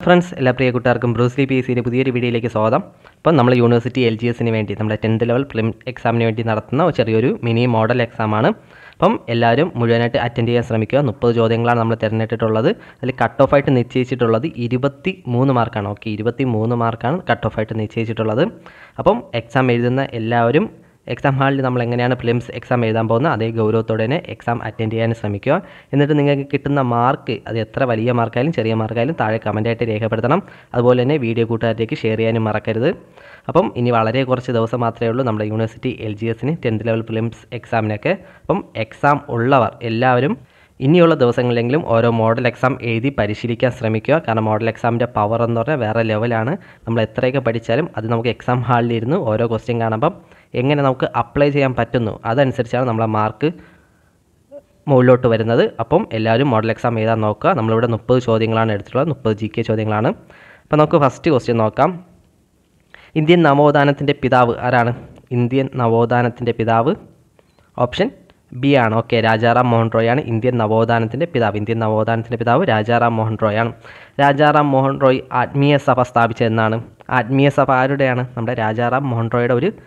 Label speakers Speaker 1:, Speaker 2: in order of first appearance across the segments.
Speaker 1: friends എല്ലാ പ്രിയ കൂട്ടുകാർക്കും Bruce Lee P S സിയുടെ പുതിയൊരു വീഡിയോയിലേക്ക് സ്വാഗതം അപ്പം നമ്മൾ യൂണിവേഴ്സിറ്റി എൽ ജി എസിന് വേണ്ടി നമ്മുടെ ടെൻത്ത് ലെവൽ പ്രിലിം എക്സാമിന് വേണ്ടി നടത്തുന്ന ഒരു ചെറിയൊരു മിനി മോഡൽ എക്സാമാണ് അപ്പം എല്ലാവരും മുഴുവനായിട്ട് അറ്റൻഡ് ചെയ്യാൻ ശ്രമിക്കുക മുപ്പത് ചോദ്യങ്ങളാണ് നമ്മൾ തിരഞ്ഞെടുത്തിട്ടുള്ളത് അതിൽ കട്ട് ഓഫ് ആയിട്ട് നിശ്ചയിച്ചിട്ടുള്ളത് ഇരുപത്തി മൂന്ന് മാർക്കാണ് ഓക്കെ ഇരുപത്തി മൂന്ന് മാർക്കാണ് കട്ട് ഓഫ് ആയിട്ട് നിശ്ചയിച്ചിട്ടുള്ളത് അപ്പം എക്സാം എഴുതുന്ന എല്ലാവരും എക്സാം ഹാളിൽ നമ്മൾ എങ്ങനെയാണ് പ്രിലിംസ് എക്സാം എഴുതാൻ പോകുന്നത് അതേ ഗൗരവത്തോടെ തന്നെ എക്സാം അറ്റൻഡ് ചെയ്യാൻ ശ്രമിക്കുക എന്നിട്ട് നിങ്ങൾക്ക് കിട്ടുന്ന മാർക്ക് അത് എത്ര വലിയ മാർക്കായാലും ചെറിയ മാർക്കായാലും താഴെ കമൻറ്റായിട്ട് രേഖപ്പെടുത്തണം അതുപോലെ തന്നെ വീഡിയോ കൂട്ടുകാരിലേക്ക് ഷെയർ ചെയ്യാനും മറക്കരുത് അപ്പം ഇനി വളരെ കുറച്ച് ദിവസം മാത്രമേ ഉള്ളൂ നമ്മുടെ യൂണിവേഴ്സിറ്റി എൽ ജി എസിന് ടെൻത്ത് ലെവൽ പ്രിലിംസ് എക്സാമിനൊക്കെ അപ്പം എക്സാം ഉള്ളവർ എല്ലാവരും ഇനിയുള്ള ദിവസങ്ങളിലെങ്കിലും ഓരോ മോഡൽ എക്സാം എഴുതി പരിശീലിക്കാൻ ശ്രമിക്കുക കാരണം മോഡൽ എക്സാമിൻ്റെ പവർ എന്ന് പറഞ്ഞാൽ വേറെ ലെവലാണ് നമ്മൾ എത്രയൊക്കെ പഠിച്ചാലും അത് നമുക്ക് എക്സാം ഹാളിലിരുന്ന് ഓരോ ക്വസ്റ്റ്യൻ കാണുമ്പം എങ്ങനെ നമുക്ക് അപ്ലൈ ചെയ്യാൻ പറ്റുന്നു അതനുസരിച്ചാണ് നമ്മളെ മാർക്ക് മുകളിലോട്ട് വരുന്നത് അപ്പം എല്ലാവരും മോഡൽ എക്സാം എഴുതാൻ നോക്കുക നമ്മളിവിടെ മുപ്പത് ചോദ്യങ്ങളാണ് എടുത്തിട്ടുള്ളത് മുപ്പത് ജി കെ ചോദ്യങ്ങളാണ് അപ്പോൾ നമുക്ക് ഫസ്റ്റ് ക്വസ്റ്റ്യൻ നോക്കാം ഇന്ത്യൻ നവോത്ഥാനത്തിൻ്റെ പിതാവ് ആരാണ് ഇന്ത്യൻ നവോത്ഥാനത്തിൻ്റെ പിതാവ് ഓപ്ഷൻ ബി ആണ് ഓക്കെ രാജാറാം മോഹൻ റോയ് ആണ് ഇന്ത്യൻ നവോത്ഥാനത്തിൻ്റെ പിതാവ് ഇന്ത്യൻ നവോത്ഥാനത്തിൻ്റെ പിതാവ് രാജാറാം മോഹൻ റോയ് ആണ് രാജാറാം മോഹൻ റോയ് ആത്മീയ സഭ സ്ഥാപിച്ചതെന്നാണ് ആത്മീയ സഭ ആരുടെയാണ് നമ്മുടെ രാജാറാം മോഹൻ റോയുടെ ഒരു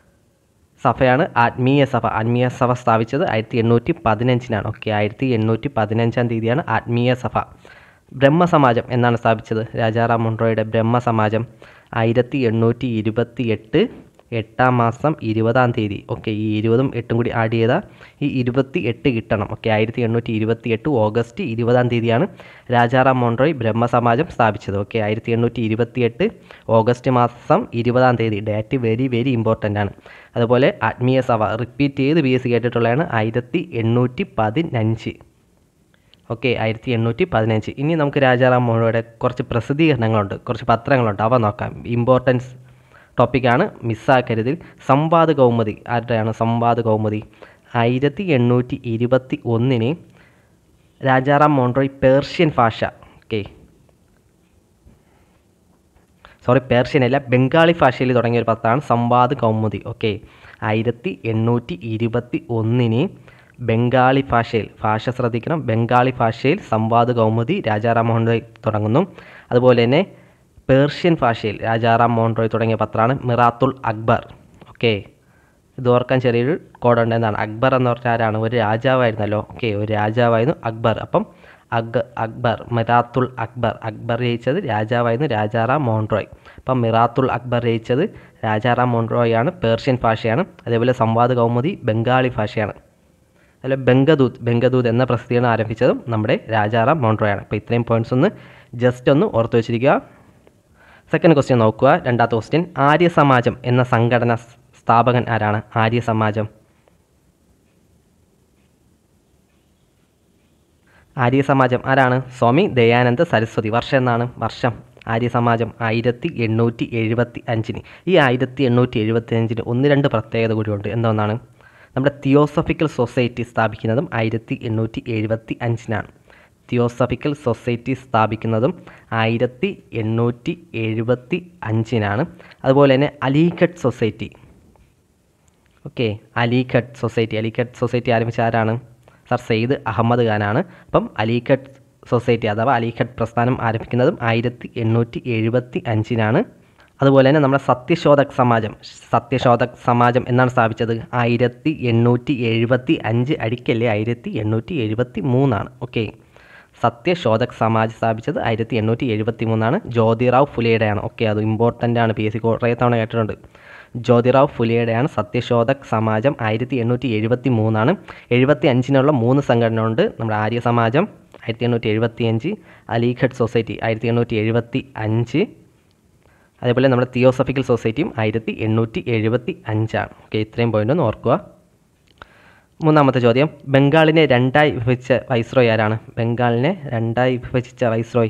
Speaker 1: സഭയാണ് ആത്മീയ സഭ ആത്മീയ സഭ സ്ഥാപിച്ചത് ആയിരത്തി എണ്ണൂറ്റി പതിനഞ്ചിനാണ് ഓക്കെ ആയിരത്തി എണ്ണൂറ്റി പതിനഞ്ചാം തീയതിയാണ് ആത്മീയ സഭ ബ്രഹ്മസമാജം എന്നാണ് സ്ഥാപിച്ചത് രാജാറാം മുണ്ട്രോയുടെ ബ്രഹ്മസമാജം ആയിരത്തി എണ്ണൂറ്റി ഇരുപത്തി എട്ട് എട്ടാം മാസം ഇരുപതാം തീയതി ഓക്കെ ഈ ഇരുപതും എട്ടും കൂടി ആഡ് ചെയ്താൽ ഈ ഇരുപത്തി എട്ട് കിട്ടണം ഓക്കെ ആയിരത്തി എണ്ണൂറ്റി ഇരുപത്തി എട്ട് ഓഗസ്റ്റ് ഇരുപതാം തീയതിയാണ് രാജാറാം മോൺറോയ് ബ്രഹ്മസമാജം സ്ഥാപിച്ചത് ഓക്കെ ആയിരത്തി എണ്ണൂറ്റി ഇരുപത്തി എട്ട് ഓഗസ്റ്റ് മാസം ഇരുപതാം തീയതി ഡേറ്റ് വെരി വെരി ഇമ്പോർട്ടൻ്റ് ആണ് അതുപോലെ ആത്മീയ സഭ റിപ്പീറ്റ് ചെയ്ത് ബി എസ് സി കേട്ടിട്ടുള്ളതാണ് ആയിരത്തി എണ്ണൂറ്റി പതിനഞ്ച് ഓക്കെ ആയിരത്തി എണ്ണൂറ്റി പതിനഞ്ച് ഇനി നമുക്ക് രാജാറാം മോഹനയുടെ കുറച്ച് പ്രസിദ്ധീകരണങ്ങളുണ്ട് കുറച്ച് പത്രങ്ങളുണ്ട് അവ നോക്കാം ഇമ്പോർട്ടൻസ് ടോപ്പിക്കാണ് മിസ്സാക്കരുതിൽ സംവാദ് കൗമുദി ആരുടെയാണ് സംവാദ് കൗമുദി ആയിരത്തി എണ്ണൂറ്റി ഇരുപത്തി ഒന്നിന് രാജാറാം മോൺറോയ് പേർഷ്യൻ ഭാഷ ഓക്കെ സോറി പേർഷ്യൻ അല്ല ബംഗാളി ഭാഷയിൽ തുടങ്ങിയ ഒരു പത്രമാണ് സംവാദ് കൗമുദി ഓക്കെ ആയിരത്തി എണ്ണൂറ്റി ഇരുപത്തി ഒന്നിന് ബംഗാളി ഭാഷയിൽ ഭാഷ ശ്രദ്ധിക്കണം ബംഗാളി ഭാഷയിൽ സംവാദ് കൗമുദി രാജാറാം മോഹൻ റോയ് തുടങ്ങുന്നു അതുപോലെ തന്നെ പേർഷ്യൻ ഭാഷയിൽ രാജാറാം മോഹൻ റോയ് തുടങ്ങിയ പത്രമാണ് മിറാത്തുൽ അക്ബർ ഓക്കെ ഇത് ഓർക്കാൻ ചെറിയൊരു കോഡുണ്ട് എന്താണ് അക്ബർ എന്ന് പറഞ്ഞാൽ ആരാണ് ഒരു രാജാവായിരുന്നല്ലോ ഓക്കെ ഒരു രാജാവായിരുന്നു അക്ബർ അപ്പം അഗ് അക്ബർ മിറാത്തുൽ അക്ബർ അക്ബർ ജയിച്ചത് രാജാവായിരുന്നു രാജാറാം മോഹൻ റോയ് അപ്പം മിറാത്തുൽ അക്ബർ ജയിച്ചത് രാജാറാം മോഹൻ റോയ് ആണ് പേർഷ്യൻ ഭാഷയാണ് അതേപോലെ സംവാദ് കൗമുദി ബംഗാളി ഭാഷയാണ് അതുപോലെ ബംഗദൂത് ബംഗദൂത് എന്ന പ്രസിദ്ധീകരണം ആരംഭിച്ചതും നമ്മുടെ രാജാറാം മോഹൻ റോയ് ആണ് അപ്പോൾ ഇത്രയും പോയിന്റ്സ് ഒന്ന് ജസ്റ്റ് ഒന്ന് ഓർത്ത് വെച്ചിരിക്കുക സെക്കൻഡ് ക്വസ്റ്റ്യൻ നോക്കുക രണ്ടാമത്തെ ക്വസ്റ്റ്യൻ ആര്യ സമാജം എന്ന സംഘടന സ്ഥാപകൻ ആരാണ് ആര്യ സമാജം ആര്യ സമാജം ആരാണ് സ്വാമി ദയാനന്ദ സരസ്വതി വർഷം എന്നാണ് വർഷം ആര്യ സമാജം ആയിരത്തി എണ്ണൂറ്റി എഴുപത്തി അഞ്ചിന് ഈ ആയിരത്തി എണ്ണൂറ്റി എഴുപത്തി അഞ്ചിന് ഒന്ന് രണ്ട് പ്രത്യേകത കൂടിയുണ്ട് എന്താണ് നമ്മുടെ തിയോസഫിക്കൽ സൊസൈറ്റി സ്ഥാപിക്കുന്നതും ആയിരത്തി എണ്ണൂറ്റി എഴുപത്തി അഞ്ചിനാണ് തിയോസഫിക്കൽ സൊസൈറ്റി സ്ഥാപിക്കുന്നതും ആയിരത്തി എണ്ണൂറ്റി എഴുപത്തി അഞ്ചിനാണ് അതുപോലെ തന്നെ Aligarh society okay Aligarh society Aligarh society ആരംഭിച്ച ആരാണ് സർ സെയ്ദ് അഹമ്മദ് ഖാനാണ് അപ്പം അലീഘട്ട് സൊസൈറ്റി അഥവാ അലീഘട്ട് പ്രസ്ഥാനം ആരംഭിക്കുന്നതും ആയിരത്തി എണ്ണൂറ്റി എഴുപത്തി അഞ്ചിനാണ് അതുപോലെ തന്നെ നമ്മുടെ സത്യശോധക് സമാജം സത്യശോധക് സമാജം എന്നാണ് സ്ഥാപിച്ചത് ആയിരത്തി എണ്ണൂറ്റി എഴുപത്തി അഞ്ച് അടിക്കല്ലേ ആയിരത്തി എണ്ണൂറ്റി എഴുപത്തി മൂന്നാണ് ഓക്കെ സത്യശോധക് സമാജ് സ്ഥാപിച്ചത് ആയിരത്തി എണ്ണൂറ്റി എഴുപത്തി മൂന്നാണ് ജ്യോതിറാവ് ഫുലെയുടെയാണ് ഓക്കെ അത് ഇമ്പോർട്ടൻ്റ് ആണ് പി എസ് സി കുറേ തവണ കേട്ടിട്ടുണ്ട് ജ്യോതിറാവ് ഫുലെയുടെയാണ് സത്യശോധക് സമാജം ആയിരത്തി എണ്ണൂറ്റി എഴുപത്തി മൂന്നാണ് എഴുപത്തി അഞ്ചിനുള്ള മൂന്ന് സംഘടന ഉണ്ട് നമ്മുടെ ആര്യ സമാജം ആയിരത്തി എണ്ണൂറ്റി എഴുപത്തി അഞ്ച് അലീഘട്ട് സൊസൈറ്റി ആയിരത്തി എണ്ണൂറ്റി എഴുപത്തി അഞ്ച് അതേപോലെ നമ്മുടെ തിയോസഫിക്കൽ സൊസൈറ്റിയും ആയിരത്തി എണ്ണൂറ്റി എഴുപത്തി അഞ്ചാണ് ഓക്കെ ഇത്രയും പോയിന്റ് ഒന്ന് ഓർക്കുക മൂന്നാമത്തെ ചോദ്യം ബംഗാളിനെ രണ്ടായി വിഭജിച്ച വൈസ്രോയ് ആരാണ് ബംഗാളിനെ രണ്ടായി വിഭജിച്ച വൈസ്രോയ്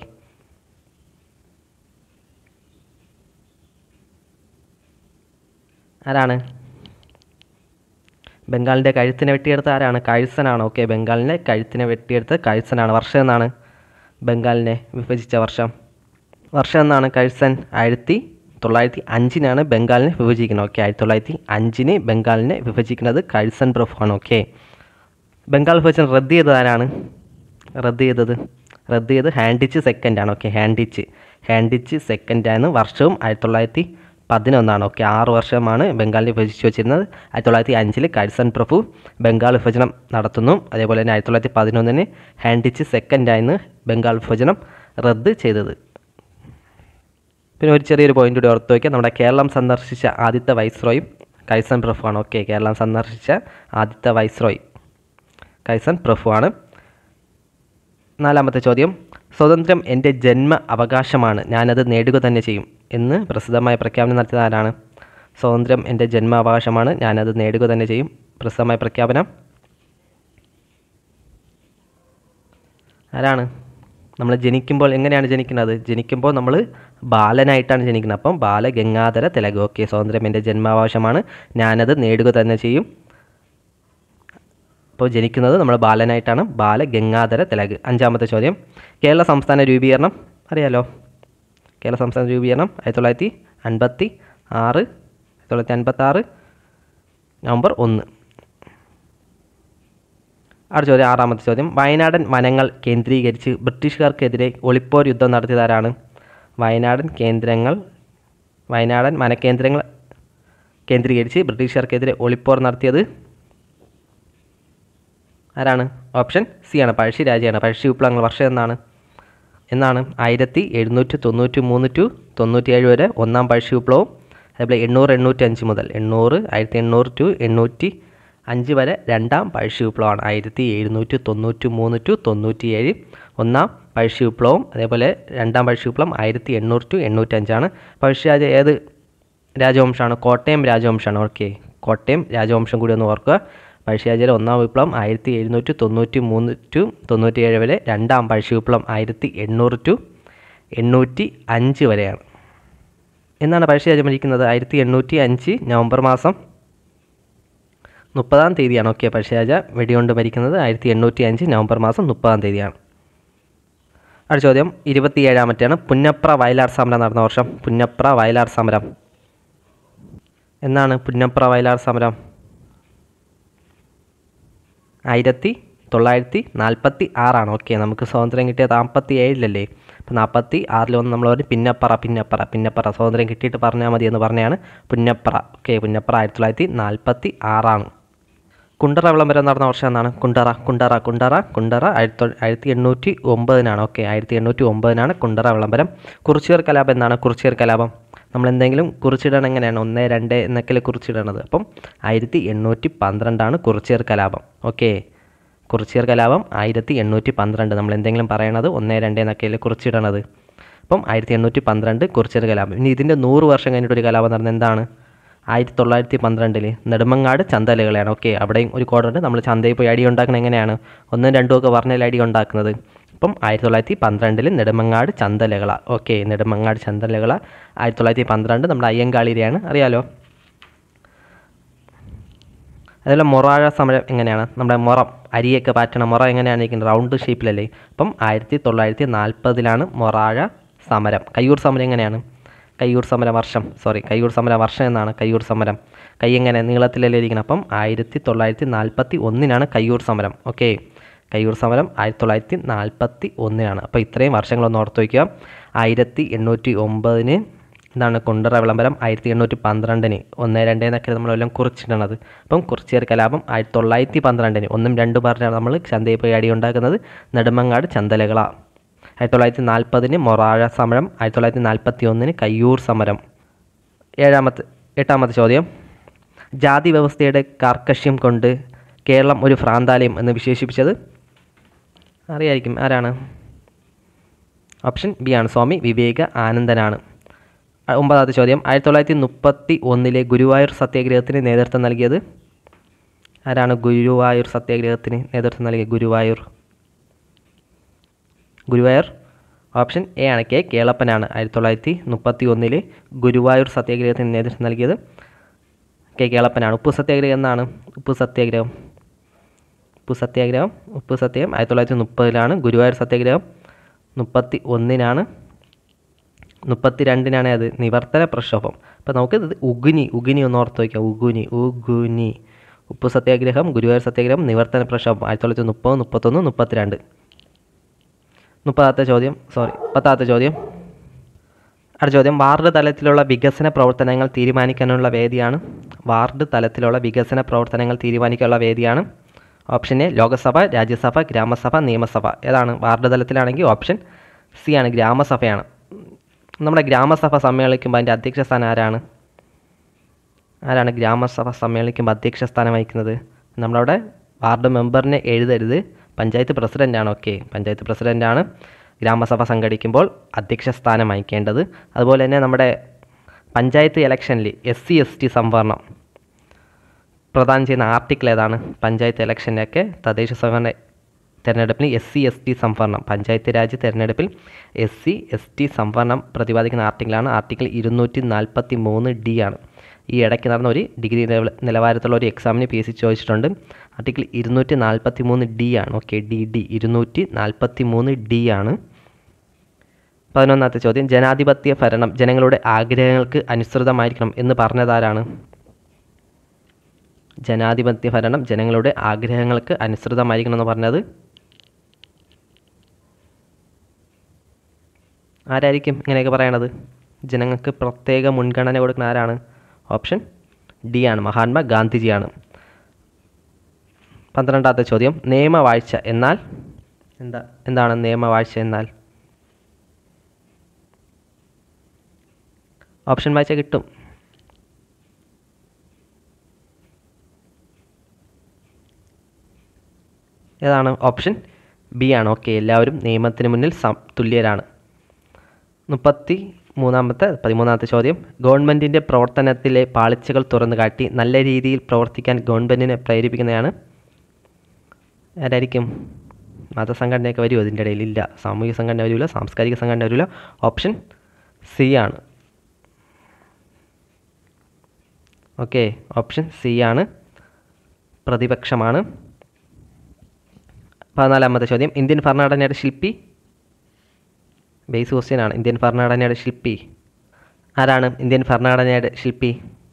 Speaker 1: ആരാണ് ബംഗാളിൻ്റെ കഴുത്തിനെ വെട്ടിയെടുത്ത ആരാണ് കഴുസനാണ് ഓക്കെ ബംഗാളിനെ കഴുത്തിനെ വെട്ടിയെടുത്ത് കഴുസനാണ് വർഷം എന്നാണ് ബംഗാളിനെ വിഭജിച്ച വർഷം വർഷം എന്നാണ് കഴുസൻ ആയിരത്തി തൊള്ളായിരത്തി അഞ്ചിനാണ് ബംഗാളിനെ വിഭജിക്കുന്നത് ഓക്കെ ആയിരത്തി തൊള്ളായിരത്തി അഞ്ചിന് ബംഗാളിനെ വിഭജിക്കുന്നത് കഴ്സൺ പ്രഭുവാണ് ഓക്കെ ബംഗാൾ വിഭജനം റദ്ദ് ചെയ്തത് ആരാണ് റദ്ദ് ചെയ്തത് റദ്ദ് ചെയ്ത് ഹാൻഡിച്ച് സെക്കൻഡ് ആണ് ഓക്കെ ഹാൻഡിച്ച് ഹാൻഡിച്ച് സെക്കൻഡായിരുന്നു വർഷവും ആയിരത്തി തൊള്ളായിരത്തി പതിനൊന്നാണ് ഓക്കെ ആറ് വർഷമാണ് ബംഗാളിനെ വിഭജിച്ച് വെച്ചിരുന്നത് ആയിരത്തി തൊള്ളായിരത്തി അഞ്ചിൽ കഴ്സൺ പ്രഭു ബംഗാൾ വിഭജനം നടത്തുന്നു അതേപോലെ തന്നെ ആയിരത്തി തൊള്ളായിരത്തി പതിനൊന്നിന് ഹാൻഡിച്ച് സെക്കൻഡായിരുന്നു ബംഗാൾ വിഭജനം റദ്ദ് ചെയ്തത് പിന്നെ ഒരു ചെറിയൊരു പോയിന്റ് കൂടി ഓർത്ത് വയ്ക്കുക നമ്മുടെ കേരളം സന്ദർശിച്ച ആദ്യത്തെ വൈസ്രോയും കൈസൺ പ്രഭുവാണ് ഓക്കെ കേരളം സന്ദർശിച്ച ആദ്യത്തെ വൈസ്രോയ് കൈസൺ പ്രഭുവാണ് നാലാമത്തെ ചോദ്യം സ്വാതന്ത്ര്യം എൻ്റെ ജന്മ അവകാശമാണ് ഞാനത് നേടുക തന്നെ ചെയ്യും എന്ന് പ്രസിദ്ധമായ പ്രഖ്യാപനം നടത്തിയത് ആരാണ് സ്വാതന്ത്ര്യം എൻ്റെ ജന്മ അവകാശമാണ് ഞാനത് നേടുക തന്നെ ചെയ്യും പ്രസിദ്ധമായ പ്രഖ്യാപനം ആരാണ് നമ്മൾ ജനിക്കുമ്പോൾ എങ്ങനെയാണ് ജനിക്കുന്നത് ജനിക്കുമ്പോൾ നമ്മൾ ബാലനായിട്ടാണ് ജനിക്കുന്നത് അപ്പം ബാലഗംഗാധര തിലക് ഓക്കെ സ്വാതന്ത്ര്യം എൻ്റെ ജന്മാവകാശമാണ് ഞാനത് നേടുക തന്നെ ചെയ്യും അപ്പോൾ ജനിക്കുന്നത് നമ്മൾ ബാലനായിട്ടാണ് ബാലഗംഗാധര തിലക് അഞ്ചാമത്തെ ചോദ്യം കേരള സംസ്ഥാന രൂപീകരണം അറിയാലോ കേരള സംസ്ഥാന രൂപീകരണം ആയിരത്തി തൊള്ളായിരത്തി അൻപത്തി ആറ് ആയിരത്തി തൊള്ളായിരത്തി അൻപത്തി ആറ് നവംബർ ഒന്ന് അടുത്ത ചോദ്യം ആറാമത്തെ ചോദ്യം വയനാടൻ വനങ്ങൾ കേന്ദ്രീകരിച്ച് ബ്രിട്ടീഷുകാർക്കെതിരെ ഒളിപ്പോർ യുദ്ധം നടത്തിയതാരാണ് വയനാടൻ കേന്ദ്രങ്ങൾ വയനാടൻ വനകേന്ദ്രങ്ങൾ കേന്ദ്രീകരിച്ച് ബ്രിട്ടീഷുകാർക്കെതിരെ ഒളിപ്പോർ നടത്തിയത് ആരാണ് ഓപ്ഷൻ സി ആണ് പഴശ്ശി രാജയാണ് പഴശ്ശി വിപ്ലവങ്ങൾ വർഷം എന്നാണ് എന്നാണ് ആയിരത്തി എഴുന്നൂറ്റി തൊണ്ണൂറ്റി മൂന്ന് ടു തൊണ്ണൂറ്റിയേഴ് വരെ ഒന്നാം പഴശ്ശി വിപ്ലവവും അതേപോലെ എണ്ണൂറ് എണ്ണൂറ്റി അഞ്ച് മുതൽ എണ്ണൂറ് ആയിരത്തി എണ്ണൂറ് ടു എണ്ണൂറ്റി അഞ്ച് വരെ രണ്ടാം പഴശ്ശി വിപ്ലവമാണ് ആയിരത്തി എഴുന്നൂറ്റി തൊണ്ണൂറ്റി മൂന്ന് ടു തൊണ്ണൂറ്റിയേഴ് ഒന്നാം പഴശ്ശി വിപ്ലവം അതേപോലെ രണ്ടാം പഴശ്ശി വിപ്ലവം ആയിരത്തി എണ്ണൂറ് ടു എണ്ണൂറ്റഞ്ചാണ് പഴശ്ശി രാജ ഏത് രാജവംശമാണ് കോട്ടയം രാജവംശമാണ് ഓക്കെ കോട്ടയം രാജവംശം കൂടി ഒന്ന് ഓർക്കുക പഴശ്ശിരാജയുടെ ഒന്നാം വിപ്ലവം ആയിരത്തി എഴുന്നൂറ്റി തൊണ്ണൂറ്റി മൂന്ന് ടു തൊണ്ണൂറ്റിയേഴ് വരെ രണ്ടാം പഴശ്ശി വിപ്ലവം ആയിരത്തി എണ്ണൂറ് ടു എണ്ണൂറ്റി അഞ്ച് വരെയാണ് എന്നാണ് പഴശ്ശിരാജ മരിക്കുന്നത് ആയിരത്തി എണ്ണൂറ്റി അഞ്ച് നവംബർ മാസം മുപ്പതാം തീയതിയാണ് ഓക്കെ പഴശ്ശിരാജ വെടികൊണ്ട് മരിക്കുന്നത് ആയിരത്തി എണ്ണൂറ്റി അഞ്ച് നവംബർ മാസം മുപ്പതാം തീയതിയാണ് അടുത്ത ചോദ്യം ഇരുപത്തിയേഴാമത്തെയാണ് പുന്നപ്ര വയലാർ സമരം നടന്ന വർഷം പുന്നപ്ര വയലാർ സമരം എന്നാണ് പുന്നപ്ര വയലാർ സമരം ആയിരത്തി തൊള്ളായിരത്തി നാൽപ്പത്തി ആറാണ് ഓക്കെ നമുക്ക് സ്വാതന്ത്ര്യം കിട്ടിയത് നാൽപ്പത്തി ഏഴിലല്ലേ അപ്പോൾ നാൽപ്പത്തി ആറിൽ വന്ന് നമ്മൾ പറഞ്ഞു പിന്നപ്പറ പിന്നപ്പറ പിന്നപ്പറ സ്വാതന്ത്ര്യം കിട്ടിയിട്ട് പറഞ്ഞാൽ മതി എന്ന് പറഞ്ഞാണ് പുന്നപ്പറ ഓക്കെ പുന്നപ്പറ ആയിരത്തി തൊള്ളായിരത്തി നാൽപ്പത്തി ആറാണ് കുണ്ടറ വിളംബരം നടന്ന വർഷം എന്നാണ് കുണ്ടറ കുണ്ടറ കുണ്ടറ കുണ്ടറ ആയിരത്തി തൊ- ആയിരത്തി എണ്ണൂറ്റി ഒമ്പതിനാണ് ഓക്കെ ആയിരത്തി എണ്ണൂറ്റി ഒമ്പതിനാണ് കുണ്ടറ വിളംബരം കുറിച്യർ കലാപം എന്നാണ് കുറിച്യർ കലാപം നമ്മൾ എന്തെങ്കിലും കുറിച്ചിടണം എങ്ങനെയാണ് ഒന്ന് രണ്ട് എന്നൊക്കെ കുറിച്ചിടണത് അപ്പം ആയിരത്തി എണ്ണൂറ്റി പന്ത്രണ്ടാണ് കുറിച്യർ കലാപം ഓക്കെ കുറിച്യർ കലാപം ആയിരത്തി എണ്ണൂറ്റി പന്ത്രണ്ട് നമ്മൾ എന്തെങ്കിലും പറയണത് ഒന്ന് രണ്ട് എന്നൊക്കെയല്ലേ കുറിച്ചിടണത് അപ്പം ആയിരത്തി എണ്ണൂറ്റി പന്ത്രണ്ട് കുറിച്യർ കലാപം ഇനി ഇതിൻ്റെ നൂറ് വർഷം കഴിഞ്ഞിട്ട് ഒരു കലാപം നടന്നത് എന്താണ് ആയിരത്തി തൊള്ളായിരത്തി പന്ത്രണ്ടിൽ നെടുമങ്ങാട് ചന്തലകളാണ് ഓക്കെ അവിടെയും ഒരു കോഡുണ്ട് നമ്മൾ ചന്തയിൽ പോയി അടി ഉണ്ടാക്കുന്നത് എങ്ങനെയാണ് ഒന്നും രണ്ടും ഒക്കെ പറഞ്ഞാൽ അടി ഉണ്ടാക്കുന്നത് അപ്പം ആയിരത്തി തൊള്ളായിരത്തി പന്ത്രണ്ടിൽ നെടുമങ്ങാട് ചന്തലകള ഓക്കെ നെടുമങ്ങാട് ചന്തലകള ആയിരത്തി തൊള്ളായിരത്തി പന്ത്രണ്ട് നമ്മുടെ അയ്യങ്കാളിയിലെയാണ് അറിയാലോ അതുപോലെ മൊറാഴ സമരം എങ്ങനെയാണ് നമ്മുടെ മുറം അരിയൊക്കെ പാറ്റണ മുറ എങ്ങനെയാണ് ഇരിക്കുന്നത് റൗണ്ട് ഷേപ്പിലല്ലേ അപ്പം ആയിരത്തി തൊള്ളായിരത്തി നാൽപ്പതിലാണ് മൊറാഴ സമരം കയ്യൂർ സമരം എങ്ങനെയാണ് കയ്യൂർ സമര വർഷം സോറി കയ്യൂർ സമര വർഷം എന്നാണ് കയ്യൂർ സമരം കൈ എങ്ങനെ നീളത്തിലല്ലേ ഇരിക്കണം അപ്പം ആയിരത്തി തൊള്ളായിരത്തി നാൽപ്പത്തി ഒന്നിനാണ് കയ്യൂർ സമരം ഓക്കെ കയ്യൂർ സമരം ആയിരത്തി തൊള്ളായിരത്തി നാൽപ്പത്തി ഒന്നിനാണ് അപ്പോൾ ഇത്രയും വർഷങ്ങളൊന്ന് ഓർത്ത് വയ്ക്കുക ആയിരത്തി എണ്ണൂറ്റി ഒമ്പതിന് എന്താണ് കുണ്ടറ വിളംബരം ആയിരത്തി എണ്ണൂറ്റി പന്ത്രണ്ടിന് ഒന്ന് രണ്ട് എന്നൊക്കെ നമ്മളെല്ലാം കുറിച്ചിടണത് അപ്പം കുറിച്ചിയർ കലാപം ആയിരത്തി തൊള്ളായിരത്തി പന്ത്രണ്ടിന് ഒന്നും രണ്ടും പറഞ്ഞാണ് നമ്മൾ ചന്തയിൽ പോയി അടി ഉണ്ടാക്കുന്നത് നെടുമങ്ങാട് ചന്തലകള ആയിരത്തി തൊള്ളായിരത്തി നാൽപ്പതിന് മൊറാഴ സമരം ആയിരത്തി തൊള്ളായിരത്തി നാൽപ്പത്തി ഒന്നിന് കയ്യൂർ സമരം ഏഴാമത്തെ എട്ടാമത്തെ ചോദ്യം ജാതി വ്യവസ്ഥയുടെ കാർക്കശ്യം കൊണ്ട് കേരളം ഒരു ഭ്രാന്താലയം എന്ന് വിശേഷിപ്പിച്ചത് അറിയായിരിക്കും ആരാണ് ഓപ്ഷൻ ബി ആണ് സ്വാമി വിവേക ആനന്ദനാണ് അ- ഒമ്പതാമത്തെ ചോദ്യം ആയിരത്തി തൊള്ളായിരത്തി മുപ്പത്തി ഒന്നിലെ ഗുരുവായൂർ സത്യാഗ്രഹത്തിന് നേതൃത്വം നൽകിയത് ആരാണ് ഗുരുവായൂർ സത്യാഗ്രഹത്തിന് നേതൃത്വം നൽകിയത് ഗുരുവായൂർ ഗുരുവായൂർ ഓപ്ഷൻ എ ആണ് കെ കേളപ്പനാണ് ആയിരത്തി തൊള്ളായിരത്തി മുപ്പത്തി ഒന്നിലെ ഗുരുവായൂർ സത്യാഗ്രഹത്തിന് നേതൃത്വം നൽകിയത് കെ കേളപ്പനാണ് ഉപ്പു സത്യാഗ്രഹം എന്നാണ് ഉപ്പു സത്യാഗ്രഹം ഉപ്പു സത്യാഗ്രഹം ഉപ്പു സത്യാഗ്രഹം ആയിരത്തി തൊള്ളായിരത്തി മുപ്പതിലാണ് ഗുരുവായൂർ സത്യാഗ്രഹം മുപ്പത്തി ഒന്നിനാണ് മുപ്പത്തി രണ്ടിനാണ് അത് നിവർത്തന പ്രക്ഷോഭം അപ്പോൾ നമുക്ക് ഇത് ഉഗുനി ഉഗുനി ഒന്ന് ഓർത്ത് വയ്ക്കാം ഉഗുനി ഉഗുനി ഉപ്പു സത്യാഗ്രഹം ഗുരുവായൂർ സത്യാഗ്രഹം നിവർത്തന പ്രക്ഷോഭം ആയിരത്തി തൊള്ളായിരത്തി മുപ്പത് മുപ്പത്തൊന്ന് മുപ്പത്തിരണ്ട് മുപ്പതാമത്തെ ചോദ്യം സോറി പത്താമത്തെ ചോദ്യം അടുത്ത ചോദ്യം വാർഡ് തലത്തിലുള്ള വികസന പ്രവർത്തനങ്ങൾ തീരുമാനിക്കാനുള്ള വേദിയാണ് വാർഡ് തലത്തിലുള്ള വികസന പ്രവർത്തനങ്ങൾ തീരുമാനിക്കാനുള്ള വേദിയാണ് ഓപ്ഷൻ എ ലോകസഭ രാജ്യസഭ ഗ്രാമസഭ നിയമസഭ ഏതാണ് വാർഡ് തലത്തിലാണെങ്കിൽ ഓപ്ഷൻ സി ആണ് ഗ്രാമസഭയാണ് നമ്മുടെ ഗ്രാമസഭ സമ്മേളിക്കുമ്പോൾ അതിൻ്റെ അധ്യക്ഷ സ്ഥാനം ആരാണ് ആരാണ് ഗ്രാമസഭ സമ്മേളിക്കുമ്പോൾ അധ്യക്ഷ സ്ഥാനം വഹിക്കുന്നത് നമ്മളവിടെ വാർഡ് മെമ്പറിനെ എഴുതരുത് പഞ്ചായത്ത് പ്രസിഡൻ്റാണ് ഓക്കെ പഞ്ചായത്ത് പ്രസിഡൻ്റാണ് ഗ്രാമസഭ സംഘടിക്കുമ്പോൾ അധ്യക്ഷ സ്ഥാനം വഹിക്കേണ്ടത് അതുപോലെ തന്നെ നമ്മുടെ പഞ്ചായത്ത് ഇലക്ഷനിൽ എസ് സി എസ് ടി സംവരണം പ്രദാനം ചെയ്യുന്ന ആർട്ടിക്കിൾ ഏതാണ് പഞ്ചായത്ത് ഇലക്ഷനിലൊക്കെ തദ്ദേശ സ്വയംഭരണ തിരഞ്ഞെടുപ്പിൽ എസ് സി എസ് ടി സംവരണം പഞ്ചായത്ത് രാജ് തിരഞ്ഞെടുപ്പിൽ എസ് സി എസ് ടി സംവരണം പ്രതിപാദിക്കുന്ന ആർട്ടിക്കിളാണ് ആർട്ടിക്കിൾ ഇരുന്നൂറ്റി നാൽപ്പത്തി മൂന്ന് ഡി ആണ് ഈ ഇടയ്ക്ക് നടന്ന ഒരു ഡിഗ്രി ലെവൽ നിലവാരത്തുള്ള ഒരു എക്സാമിന് പി എസ് സി ചോദിച്ചിട്ടുണ്ട് ആർട്ടിക്കിൾ ഇരുന്നൂറ്റി നാൽപ്പത്തി മൂന്ന് ഡി ആണ് ഓക്കെ ഡി ഡി ഇരുന്നൂറ്റി നാൽപ്പത്തി മൂന്ന് ഡി ആണ് പതിനൊന്നാമത്തെ ചോദ്യം ജനാധിപത്യ ഭരണം ജനങ്ങളുടെ ആഗ്രഹങ്ങൾക്ക് അനുസൃതമായിരിക്കണം എന്ന് പറഞ്ഞതാരാണ് ജനാധിപത്യ ഭരണം ജനങ്ങളുടെ ആഗ്രഹങ്ങൾക്ക് അനുസൃതമായിരിക്കണം എന്ന് പറഞ്ഞത് ആരായിരിക്കും ഇങ്ങനെയൊക്കെ പറയണത് ജനങ്ങൾക്ക് പ്രത്യേക മുൻഗണന കൊടുക്കുന്ന ആരാണ് ഓപ്ഷൻ ഡി ആണ് മഹാത്മാ ഗാന്ധിജിയാണ് പന്ത്രണ്ടാമത്തെ ചോദ്യം നിയമവാഴ്ച എന്നാൽ എന്താ എന്താണ് നിയമവാഴ്ച എന്നാൽ ഓപ്ഷൻ വായിച്ചാൽ കിട്ടും ഏതാണ് ഓപ്ഷൻ ബി ആണ് ഓക്കെ എല്ലാവരും നിയമത്തിന് മുന്നിൽ സം തുല്യരാണ് മുപ്പത്തി മൂന്നാമത്തെ പതിമൂന്നാമത്തെ ചോദ്യം ഗവൺമെൻറ്റിൻ്റെ പ്രവർത്തനത്തിലെ പാളിച്ചകൾ തുറന്നു കാട്ടി നല്ല രീതിയിൽ പ്രവർത്തിക്കാൻ ഗവൺമെൻറ്റിനെ പ്രേരിപ്പിക്കുന്നതാണ് ആരായിരിക്കും മതസംഘടനയൊക്കെ വരുമോ ഇതിൻ്റെ ഇടയിൽ ഇല്ല സാമൂഹിക സംഘടന വരില്ല സാംസ്കാരിക സംഘടന വരില്ല ഓപ്ഷൻ സി ആണ് ഓക്കെ ഓപ്ഷൻ സി ആണ് പ്രതിപക്ഷമാണ് പതിനാലാമത്തെ ചോദ്യം ഇന്ത്യൻ ഭരണഘടനയുടെ ശില്പി ബേസ് ക്വസ്റ്റ്യൻ ആണ് ഇന്ത്യൻ ഭരണഘടനയുടെ ശില്പി ആരാണ് ഇന്ത്യൻ ഭരണഘടനയുടെ ശില്പി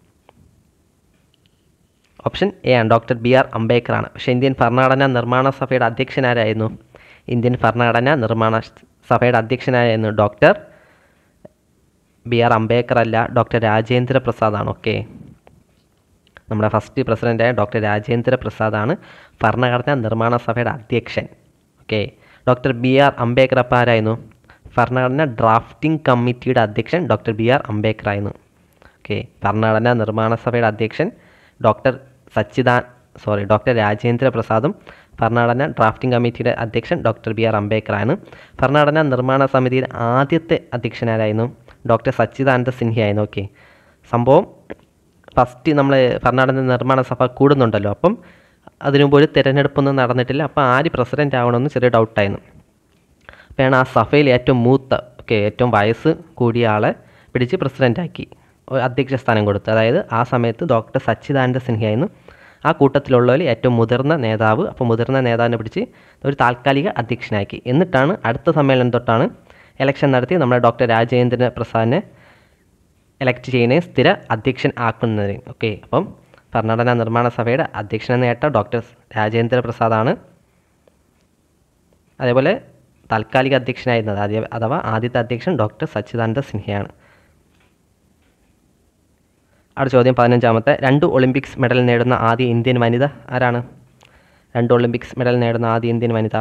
Speaker 1: ഓപ്ഷൻ എ ആണ് ഡോക്ടർ ബി ആർ അംബേദ്കർ ആണ് പക്ഷേ ഇന്ത്യൻ ഭരണഘടനാ നിർമ്മാണ സഭയുടെ അധ്യക്ഷനാരായിരുന്നു ഇന്ത്യൻ ഭരണഘടനാ നിർമ്മാണ സഭയുടെ അധ്യക്ഷനായിരുന്നു ഡോക്ടർ ബി ആർ അംബേദ്കർ അല്ല ഡോക്ടർ രാജേന്ദ്ര പ്രസാദ് ആണ് ഓക്കെ നമ്മുടെ ഫസ്റ്റ് പ്രസിഡൻ്റായ ഡോക്ടർ രാജേന്ദ്ര പ്രസാദാണ് ഭരണഘടനാ നിർമ്മാണ സഭയുടെ അധ്യക്ഷൻ okay doctor B R Ambedkar അപ്പം ആരായിരുന്നു ഭരണഘടനാ ഡ്രാഫ്റ്റിംഗ് കമ്മിറ്റിയുടെ അധ്യക്ഷൻ ഡോക്ടർ ബി ആർ അംബേദ്കർ ആയിരുന്നു ഓക്കെ ഭരണഘടനാ നിർമ്മാണ സഭയുടെ അധ്യക്ഷൻ ഡോക്ടർ സച്ചിദാ സോറി ഡോക്ടർ രാജേന്ദ്ര പ്രസാദും ഭരണഘടനാ ഡ്രാഫ്റ്റിംഗ് കമ്മിറ്റിയുടെ അധ്യക്ഷൻ ഡോക്ടർ ബി ആർ അംബേദ്കർ ആണ് ഭരണഘടനാ നിർമ്മാണ സമിതിയുടെ ആദ്യത്തെ അധ്യക്ഷനാരായിരുന്നു ഡോക്ടർ സച്ചിദാനന്ദ സിൻഹയായിരുന്നു ഓക്കെ സംഭവം ഫസ്റ്റ് നമ്മൾ ഭരണഘടന നിർമ്മാണ സഭ കൂടുന്നുണ്ടല്ലോ അപ്പം അതിനു മുമ്പ് ഒരു തിരഞ്ഞെടുപ്പൊന്നും നടന്നിട്ടില്ല അപ്പോൾ ആര് പ്രസിഡൻ്റ് ആവണമെന്ന് ചെറിയ ഡൗട്ടായിരുന്നു അപ്പോഴാണ് ആ സഭയിൽ ഏറ്റവും മൂത്ത ഓക്കെ ഏറ്റവും വയസ്സ് കൂടിയ ആളെ പിടിച്ച് പ്രസിഡൻ്റാക്കി അധ്യക്ഷ സ്ഥാനം കൊടുത്തു അതായത് ആ സമയത്ത് ഡോക്ടർ സച്ചിദാനന്ദ സിൻഹയായിരുന്നു ആ കൂട്ടത്തിലുള്ളവർ ഏറ്റവും മുതിർന്ന നേതാവ് അപ്പോൾ മുതിർന്ന നേതാവിനെ പിടിച്ച് ഒരു താൽക്കാലിക അധ്യക്ഷനാക്കി എന്നിട്ടാണ് അടുത്ത സമ്മേളനം തൊട്ടാണ് ഇലക്ഷൻ നടത്തി നമ്മുടെ ഡോക്ടർ രാജേന്ദ്ര പ്രസാദിനെ എലക്ട് ചെയ്യുന്നതിന് സ്ഥിര അധ്യക്ഷൻ ആക്കുന്നതിന് ഓക്കെ അപ്പം ഭരണഘടനാ നിർമ്മാണ സഭയുടെ അധ്യക്ഷനെ നേട്ട ഡോക്ടർ രാജേന്ദ്ര പ്രസാദാണ് അതേപോലെ താൽക്കാലിക അധ്യക്ഷനായിരുന്നത് ആദ്യ അഥവാ ആദ്യത്തെ അധ്യക്ഷൻ ഡോക്ടർ സച്ചിദാനന്ദ സിൻഹയാണ് അടുത്ത ചോദ്യം പതിനഞ്ചാമത്തെ രണ്ട് ഒളിമ്പിക്സ് മെഡൽ നേടുന്ന ആദ്യ ഇന്ത്യൻ വനിത ആരാണ് രണ്ട് ഒളിമ്പിക്സ് മെഡൽ നേടുന്ന ആദ്യ ഇന്ത്യൻ വനിത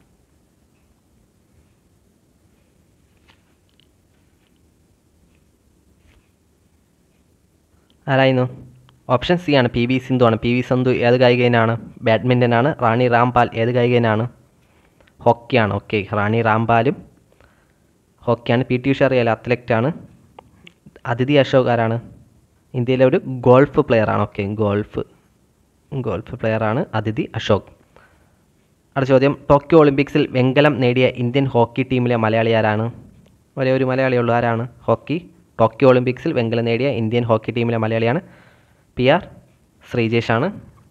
Speaker 1: ആരായിരുന്നു ഓപ്ഷൻ സി ആണ് പി വി സിന്ധു ആണ് പി വി സിന്ധു ഏത് കായികനാണ് ബാഡ്മിൻ്റൺ ആണ് റാണി റാംപാൽ ഏത് കായികനാണ് ഹോക്കിയാണ് ഓക്കെ റാണി റാംപാലും ഹോക്കിയാണ് പി ടി ഉഷ അറിയാലോ അത്ലറ്റാണ് അതിഥി അശോക് ആരാണ് ഇന്ത്യയിലെ ഒരു ഗോൾഫ് പ്ലെയറാണ് ഓക്കെ ഗോൾഫ് ഗോൾഫ് പ്ലെയറാണ് അതിഥി അശോക് അടുത്ത ചോദ്യം ടോക്കിയോ ഒളിമ്പിക്സിൽ വെങ്കലം നേടിയ ഇന്ത്യൻ ഹോക്കി ടീമിലെ മലയാളി ആരാണ് ഒരേ ഒരു മലയാളിയുള്ളൂ ആരാണ് ഹോക്കി ടോക്കിയോ ഒളിമ്പിക്സിൽ വെങ്കലം നേടിയ ഇന്ത്യൻ ഹോക്കി ടീമിലെ മലയാളിയാണ് പി ആർ ശ്രീജേഷാണ്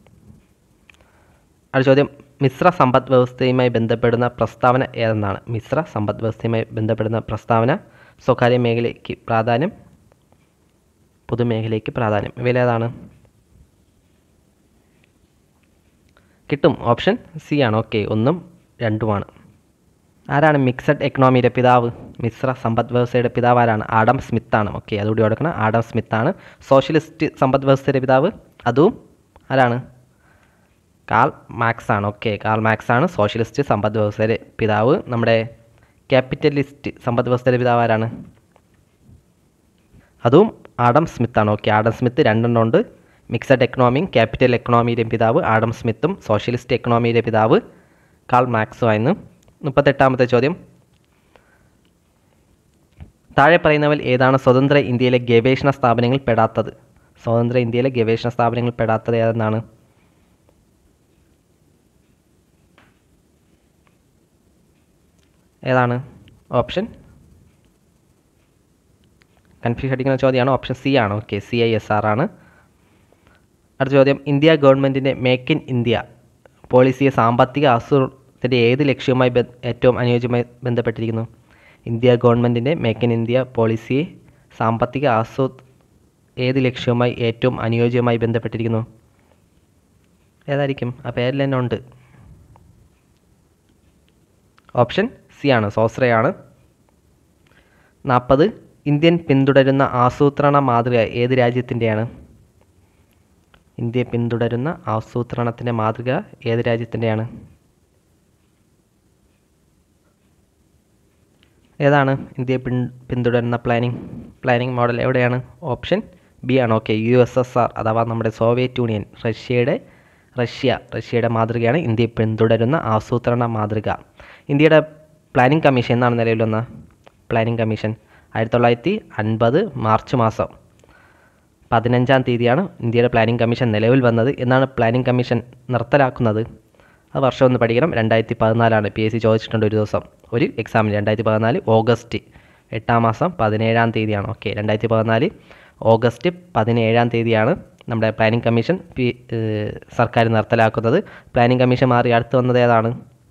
Speaker 1: അടുത്ത ചോദ്യം മിശ്ര സമ്പദ് വ്യവസ്ഥയുമായി ബന്ധപ്പെടുന്ന പ്രസ്താവന ഏതെന്നാണ് മിശ്ര സമ്പദ് വ്യവസ്ഥയുമായി ബന്ധപ്പെടുന്ന പ്രസ്താവന സ്വകാര്യ മേഖലയ്ക്ക് പ്രാധാന്യം പൊതുമേഖലയ്ക്ക് പ്രാധാന്യം ഇവയിലേതാണ് കിട്ടും ഓപ്ഷൻ സി ആണ് ഓക്കെ ഒന്നും രണ്ടുമാണ് ആരാണ് മിക്സഡ് എക്കണോമിയുടെ പിതാവ് മിശ്ര സമ്പദ് വ്യവസ്ഥയുടെ പിതാവ് ആരാണ് ആഡം സ്മിത്താണ് ഓക്കെ അതുകൂടി കൊടുക്കണം ആഡം സ്മിത്താണ് സോഷ്യലിസ്റ്റ് സമ്പദ് വ്യവസ്ഥയുടെ പിതാവ് അതും ആരാണ് കാൾ മാക്സ് ആണ് ഓക്കെ കാൾ മാക്സ് ആണ് സോഷ്യലിസ്റ്റ് സമ്പദ് വ്യവസ്ഥയുടെ പിതാവ് നമ്മുടെ ക്യാപിറ്റലിസ്റ്റ് സമ്പദ് വ്യവസ്ഥയുടെ പിതാവ് ആരാണ് അതും ആഡം സ്മിത്താണ് ഓക്കെ ആഡം സ്മിത്ത് രണ്ടെണ്ണം ഉണ്ട് മിക്സഡ് എക്കണോമിയും ക്യാപിറ്റൽ എക്കണോമിയുടെ പിതാവ് ആഡം സ്മിത്തും സോഷ്യലിസ്റ്റ് എക്കണോമിയുടെ പിതാവ് കാൾ മാക്സും ആയിരുന്നു മുപ്പത്തെട്ടാമത്തെ ചോദ്യം താഴെ പറയുന്നവൽ ഏതാണ് സ്വതന്ത്ര ഇന്ത്യയിലെ ഗവേഷണ സ്ഥാപനങ്ങളിൽ പെടാത്തത് സ്വതന്ത്ര ഇന്ത്യയിലെ ഗവേഷണ സ്ഥാപനങ്ങളിൽ പെടാത്തത് ഏതെന്നാണ് ഏതാണ് ഓപ്ഷൻ കൺഫ്യൂഷൻ അടിക്കുന്ന ചോദ്യമാണ് ഓപ്ഷൻ സി ആണ് okay C I S R ആണ് അടുത്ത ചോദ്യം ഇന്ത്യ ഗവൺമെൻറ്റിൻ്റെ മേക്ക് ഇൻ ഇന്ത്യ പോളിസിയെ സാമ്പത്തിക ആസൂത്രണത്തിൻ്റെ ഏത് ലക്ഷ്യവുമായി ബ- ഏറ്റവും അനുയോജ്യമായി ബന്ധപ്പെട്ടിരിക്കുന്നു ഇന്ത്യ ഗവൺമെൻറ്റിൻ്റെ മേക്ക് ഇൻ ഇന്ത്യ പോളിസിയെ സാമ്പത്തിക ആസൂ ഏത് ലക്ഷ്യവുമായി ഏറ്റവും അനുയോജ്യമായി ബന്ധപ്പെട്ടിരിക്കുന്നു ഏതായിരിക്കും ആ പേരിൽ തന്നെ ഉണ്ട് ഓപ്ഷൻ സി ആണ് സോസ്രയാണ് നാൽപ്പത് ഇന്ത്യൻ പിന്തുടരുന്ന ആസൂത്രണ മാതൃക ഏത് രാജ്യത്തിൻ്റെയാണ് ഇന്ത്യ പിന്തുടരുന്ന ആസൂത്രണത്തിൻ്റെ മാതൃക ഏത് രാജ്യത്തിൻ്റെയാണ് ഏതാണ് ഇന്ത്യ പിൻ പിന്തുടരുന്ന പ്ലാനിംഗ് പ്ലാനിംഗ് മോഡൽ എവിടെയാണ് ഓപ്ഷൻ ബി ആണ് okay U S S R അഥവാ നമ്മുടെ സോവിയറ്റ് യൂണിയൻ റഷ്യയുടെ റഷ്യ റഷ്യയുടെ മാതൃകയാണ് ഇന്ത്യ പിന്തുടരുന്ന ആസൂത്രണ മാതൃക ഇന്ത്യയുടെ പ്ലാനിംഗ് കമ്മീഷൻ എന്നാണ് നിലവിൽ വന്ന പ്ലാനിംഗ് കമ്മീഷൻ ആയിരത്തി തൊള്ളായിരത്തി അൻപത് മാർച്ച് മാസം പതിനഞ്ചാം തീയതിയാണ് ഇന്ത്യയുടെ പ്ലാനിംഗ് കമ്മീഷൻ നിലവിൽ വന്നത് എന്നാണ് പ്ലാനിംഗ് കമ്മീഷൻ നിർത്തലാക്കുന്നത് അത് വർഷം ഒന്ന് പഠിക്കണം രണ്ടായിരത്തി പതിനാലാണ് പി എസ് സി ചോദിച്ചിട്ടുണ്ട് ഒരു ദിവസം ഒരു എക്സാമിന് രണ്ടായിരത്തി പതിനാല് ഓഗസ്റ്റ് എട്ടാം മാസം പതിനേഴാം തീയതിയാണ് ഓക്കെ രണ്ടായിരത്തി പതിനാല് ഓഗസ്റ്റ് പതിനേഴാം തീയതിയാണ് നമ്മുടെ പ്ലാനിംഗ് കമ്മീഷൻ പി ഏഹ് സർക്കാർ നിർത്തലാക്കുന്നത് പ്ലാനിംഗ് കമ്മീഷൻ മാറി അടുത്ത് വന്നത് ഏതാണ്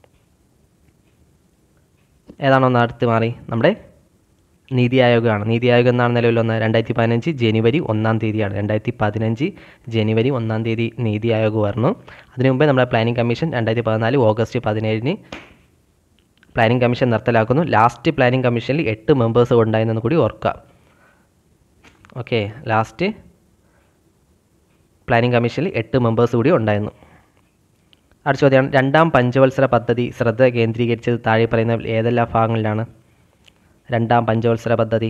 Speaker 1: ഏതാണോ ഒന്ന് അടുത്ത് മാറി നമ്മുടെ നീതി ആയോഗമാണ് നീതി ആയോഗ് എന്നാണ് നിലവിൽ വന്നത് രണ്ടായിരത്തി പതിനഞ്ച് ജനുവരി ഒന്നാം തീയതിയാണ് രണ്ടായിരത്തി പതിനഞ്ച് ജനുവരി ഒന്നാം തീയതി നീതി ആയോഗ് വന്നു അതിനു മുമ്പേ നമ്മുടെ പ്ലാനിംഗ് കമ്മീഷൻ രണ്ടായിരത്തി പതിനാല് ഓഗസ്റ്റ് പതിനേഴിന് പ്ലാനിംഗ് കമ്മീഷൻ നിർത്തലാക്കുന്നു ലാസ്റ്റ് പ്ലാനിംഗ് കമ്മീഷനിൽ എട്ട് മെമ്പേഴ്സ് ഉണ്ടായിരുന്നെന്ന് കൂടി ഓർക്കുക ഓക്കെ ലാസ്റ്റ് പ്ലാനിംഗ് കമ്മീഷനിൽ എട്ട് മെമ്പേഴ്സ് കൂടി ഉണ്ടായിരുന്നു അടുത്ത ചോദ്യമാണ് രണ്ടാം പഞ്ചവത്സര പദ്ധതി ശ്രദ്ധ കേന്ദ്രീകരിച്ചത് താഴെ പറയുന്ന ഏതെല്ലാം ഭാഗങ്ങളിലാണ് രണ്ടാം പഞ്ചവത്സര പദ്ധതി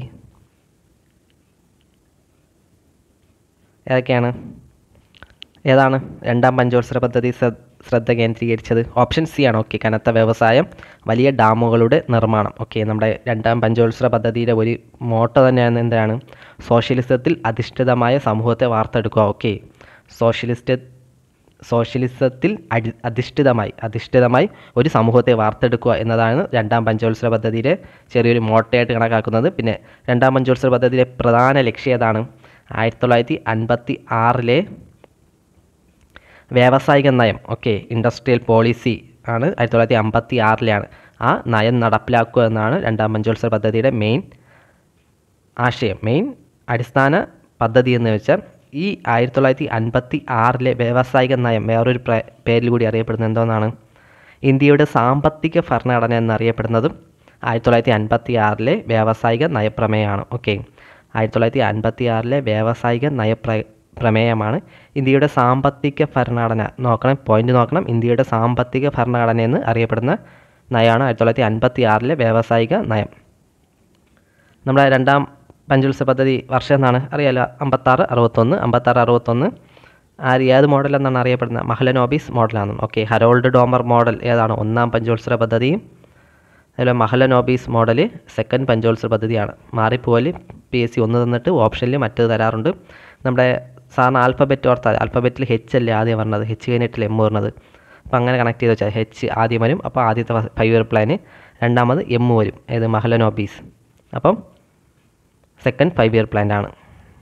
Speaker 1: ഏതൊക്കെയാണ് ഏതാണ് രണ്ടാം പഞ്ചവത്സര പദ്ധതി ശ്ര- ശ്രദ്ധ കേന്ദ്രീകരിച്ചത് ഓപ്ഷൻ സി ആണ് ഓക്കെ കനത്ത വ്യവസായം വലിയ ഡാമുകളുടെ നിർമ്മാണം ഓക്കെ നമ്മുടെ രണ്ടാം പഞ്ചവത്സര പദ്ധതിയുടെ ഒരു മോട്ടോ തന്നെയാണ് എന്താണ് സോഷ്യലിസത്തിൽ അധിഷ്ഠിതമായ സമൂഹത്തെ വാർത്തെടുക്കുക ഓക്കെ സോഷ്യലിസ്റ്റ് സോഷ്യലിസത്തിൽ അടി അധിഷ്ഠിതമായി അധിഷ്ഠിതമായി ഒരു സമൂഹത്തെ വാർത്തെടുക്കുക എന്നതാണ് രണ്ടാം പഞ്ചവത്സര പദ്ധതിയിലെ ചെറിയൊരു മോട്ടയായിട്ട് കണക്കാക്കുന്നത് പിന്നെ രണ്ടാം പഞ്ചവത്സര പദ്ധതിയിലെ പ്രധാന ലക്ഷ്യം ഏതാണ് ആയിരത്തി തൊള്ളായിരത്തി അൻപത്തി ആറിലെ വ്യാവസായിക നയം ഓക്കെ ഇൻഡസ്ട്രിയൽ പോളിസി ആണ് ആയിരത്തി തൊള്ളായിരത്തി അമ്പത്തി ആറിലാണ് ആ നയം നടപ്പിലാക്കുക എന്നാണ് രണ്ടാം പഞ്ചവത്സര പദ്ധതിയുടെ മെയിൻ ആശയം മെയിൻ അടിസ്ഥാന പദ്ധതി എന്ന് വെച്ചാൽ ഈ ആയിരത്തി തൊള്ളായിരത്തി അൻപത്തി ആറിലെ വ്യാവസായിക നയം വേറൊരു പ്ര- പേരിൽ കൂടി അറിയപ്പെടുന്നത് എന്തോന്നാണ് ഇന്ത്യയുടെ സാമ്പത്തിക ഭരണഘടന എന്നറിയപ്പെടുന്നതും ആയിരത്തി തൊള്ളായിരത്തി അൻപത്തി ആറിലെ വ്യാവസായിക നയപ്രമേയമാണ് ഓക്കെ ആയിരത്തി തൊള്ളായിരത്തി അൻപത്തി ആറിലെ വ്യാവസായിക നയപ്ര പ്രമേയമാണ് ഇന്ത്യയുടെ സാമ്പത്തിക ഭരണഘടന നോക്കണം പോയിന്റ് നോക്കണം ഇന്ത്യയുടെ സാമ്പത്തിക ഭരണഘടന എന്ന് അറിയപ്പെടുന്ന നയമാണ് ആയിരത്തി തൊള്ളായിരത്തി അൻപത്തി ആറിലെ വ്യാവസായിക നയം നമ്മുടെ രണ്ടാം പഞ്ചവത്സര പദ്ധതി വർഷം എന്നാണ് അറിയാലോ അമ്പത്താറ് അറുപത്തൊന്ന് അമ്പത്താറ് അറുപത്തൊന്ന് ആര് ഏത് മോഡൽ എന്നാണ് അറിയപ്പെടുന്നത് മഹലനോബീസ് മോഡലാണ് ഓക്കെ ഹരോൾഡ് ഡോമർ മോഡൽ ഏതാണ് ഒന്നാം പഞ്ചവത്സര പദ്ധതിയും അതുപോലെ മഹലനോബീസ് മോഡൽ സെക്കൻഡ് പഞ്ചവത്സര പദ്ധതിയാണ് മാറിപ്പോല് പി എസ് സി ഒന്ന് തന്നിട്ട് ഓപ്ഷനിൽ മറ്റേത് തരാറുണ്ട് നമ്മുടെ സാറിന് ആൽഫബറ്റ് ഓർത്താൽ ആൽഫബറ്റിൽ ഹെച്ച് അല്ലേ ആദ്യം പറഞ്ഞത് ഹെച്ച് കഴിഞ്ഞിട്ടില്ല എം പറഞ്ഞത് അപ്പോൾ അങ്ങനെ കണക്ട് ചെയ്ത് വെച്ചാൽ ഹെച്ച് ആദ്യം വരും അപ്പോൾ ആദ്യത്തെ ഫൈവ് ഇയർ പ്ലാന് രണ്ടാമത് എം വരും ഏത് മഹലനോബീസ് അപ്പം സെക്കൻഡ് ഫൈവ് ഇയർ പ്ലാൻ ആണ്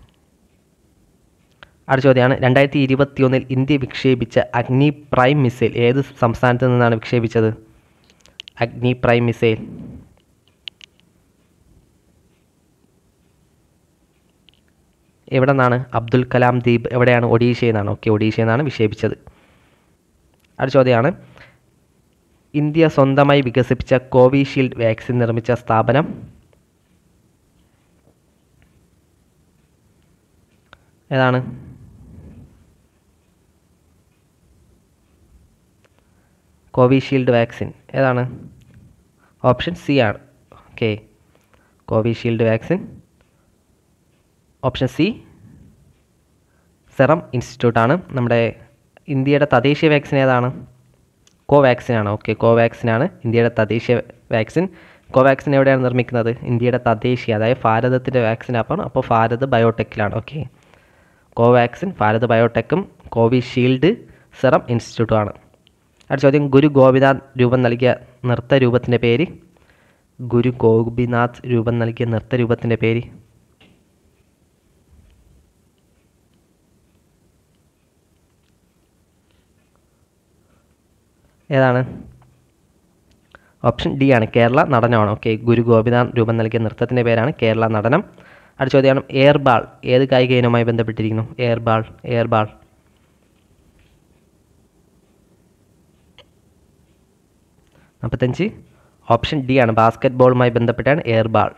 Speaker 1: അടുത്ത ചോദ്യമാണ് രണ്ടായിരത്തി ഇരുപത്തി ഒന്നിൽ ഇന്ത്യ വിക്ഷേപിച്ച അഗ്നി പ്രൈം മിസൈൽ ഏത് സംസ്ഥാനത്ത് നിന്നാണ് വിക്ഷേപിച്ചത് അഗ്നി പ്രൈം മിസൈൽ എവിടെ നിന്നാണ് അബ്ദുൽ കലാം ദ്വീപ് എവിടെയാണ് ഒഡീഷയിൽ നിന്നാണ് ഓക്കെ ഒഡീഷയിൽ നിന്നാണ് വിക്ഷേപിച്ചത് അടുത്ത ചോദ്യമാണ് ഇന്ത്യ സ്വന്തമായി വികസിപ്പിച്ച കോവിഷീൽഡ് വാക്സിൻ നിർമ്മിച്ച സ്ഥാപനം ഏതാണ് കോവിഷീൽഡ് വാക്സിൻ ഏതാണ് ഓപ്ഷൻ സി ആണ് okay Covishield vaccine option C serum ഇൻസ്റ്റിറ്റ്യൂട്ടാണ് നമ്മുടെ ഇന്ത്യയുടെ തദ്ദേശീയ വാക്സിൻ ഏതാണ് കോവാക്സിൻ ആണ് ഓക്കെ കോവാക്സിൻ ആണ് ഇന്ത്യയുടെ തദ്ദേശീയ വാക്സിൻ കോവാക്സിൻ എവിടെയാണ് നിർമ്മിക്കുന്നത് ഇന്ത്യയുടെ തദ്ദേശീയ അതായത് ഭാരതത്തിൻ്റെ വാക്സിൻ അപ്പോൾ അപ്പോൾ ഭാരത് ബയോടെക്കിലാണ് ഓക്കെ കോവാക്സിൻ ഭാരത് ബയോടെക്കും കോവിഷീൽഡ് സെറം ഇൻസ്റ്റിറ്റ്യൂട്ടുമാണ് അടുത്ത ചോദ്യം ഗുരു ഗോപിനാഥ് രൂപം നൽകിയ നൃത്ത രൂപത്തിൻ്റെ പേര് ഗുരു ഗോപിനാഥ് രൂപം നൽകിയ നൃത്ത രൂപത്തിൻ്റെ പേര് ഏതാണ് ഓപ്ഷൻ ഡി ആണ് കേരള നടനമാണ് ഓക്കെ ഗുരു ഗോപിനാഥ് രൂപം നൽകിയ നൃത്തത്തിൻ്റെ പേരാണ് കേരള നടനം അടുത്ത ചോദ്യമാണ് എയർ ബാൾ ഏത് കായിക ഇനവുമായി ബന്ധപ്പെട്ടിരിക്കുന്നു എയർ ബാൾ എയർ ബാൾ നാൽപ്പത്തഞ്ച് ഓപ്ഷൻ ഡി ആണ് ബാസ്ക്കറ്റ് ബോളുമായി ബന്ധപ്പെട്ടാണ് എയർ ബാൾ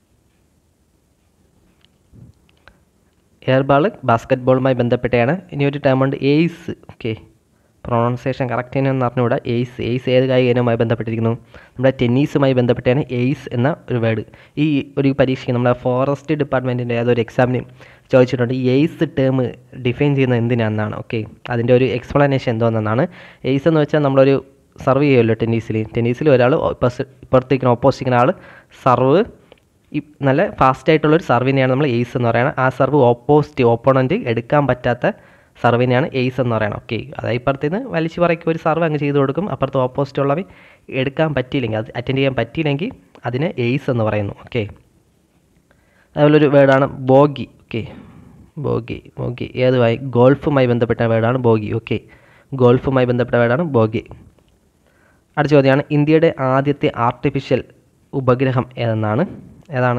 Speaker 1: എയർ ബാൾ ബാസ്ക്കറ്റ് ബോളുമായി ബന്ധപ്പെട്ടാണ് ഇനി ഒരു ടേം ഉണ്ട് എയ്സ് ഓക്കെ പ്രൊണൗൺസിയേഷൻ കറക്റ്റ് എന്ന് അറിഞ്ഞുകൂടാ എയ്സ് എയ്സ് ഏത് കായിക ഇനവുമായി ബന്ധപ്പെട്ടിരിക്കുന്നു നമ്മുടെ ടെന്നീസുമായി ബന്ധപ്പെട്ടാണ് എയ്സ് എന്ന ഒരു വേർഡ് ഈ ഒരു പരീക്ഷയ്ക്ക് നമ്മുടെ ഫോറസ്റ്റ് ഡിപ്പാർട്ട്മെൻറ്റിൻ്റെ ഏതൊരു എക്സാമിന് ചോദിച്ചിട്ടുണ്ട് ഈ എയ്സ് ടേം ഡിഫൈൻ ചെയ്യുന്നത് എന്തിനാണെന്നാണ് ഓക്കെ അതിൻ്റെ ഒരു എക്സ്പ്ലനേഷൻ എന്തോന്നാണ് എയ്സ് എന്ന് വെച്ചാൽ നമ്മളൊരു സർവ് ചെയ്യുമല്ലോ ടെന്നീസിൽ ടെന്നീസിൽ ഒരാൾ ഇപ്പുറത്തേക്കുന്ന ഓപ്പോസിക്കുന്ന ആൾ സർവ് ഈ നല്ല ഫാസ്റ്റ് ആയിട്ടുള്ളൊരു സർവിനെയാണ് നമ്മൾ എയ്സ് എന്ന് പറയുന്നത് ആ സർവ് ഓപ്പോസിറ്റ് ഓപ്പോണൻറ്റ് എടുക്കാൻ പറ്റാത്ത സർവിനെയാണ് എയ്സ് എന്ന് പറയുന്നത് ഓക്കെ അതായത് ഇപ്പുറത്തുനിന്ന് വലിച്ചു പറയ്ക്ക് ഒരു സർവ് അങ്ങ് ചെയ്ത് കൊടുക്കും അപ്പുറത്ത് ഓപ്പോസിറ്റ് ഉള്ളവ എടുക്കാൻ പറ്റിയില്ലെങ്കിൽ അത് അറ്റൻഡ് ചെയ്യാൻ പറ്റിയില്ലെങ്കിൽ അതിന് എയ്സ് എന്ന് പറയുന്നു ഓക്കെ അതുപോലെ ഒരു വേർഡാണ് ബോഗി ഓക്കെ ബോഗി ബോഗി ഏതുമായി ഗോൾഫുമായി ബന്ധപ്പെട്ട വേർഡാണ് ബോഗി ഓക്കെ ഗോൾഫുമായി ബന്ധപ്പെട്ട വേർഡാണ് ബോഗി അടുത്ത ചോദ്യമാണ് ഇന്ത്യയുടെ ആദ്യത്തെ ആർട്ടിഫിഷ്യൽ ഉപഗ്രഹം ഏതെന്നാണ് ഏതാണ്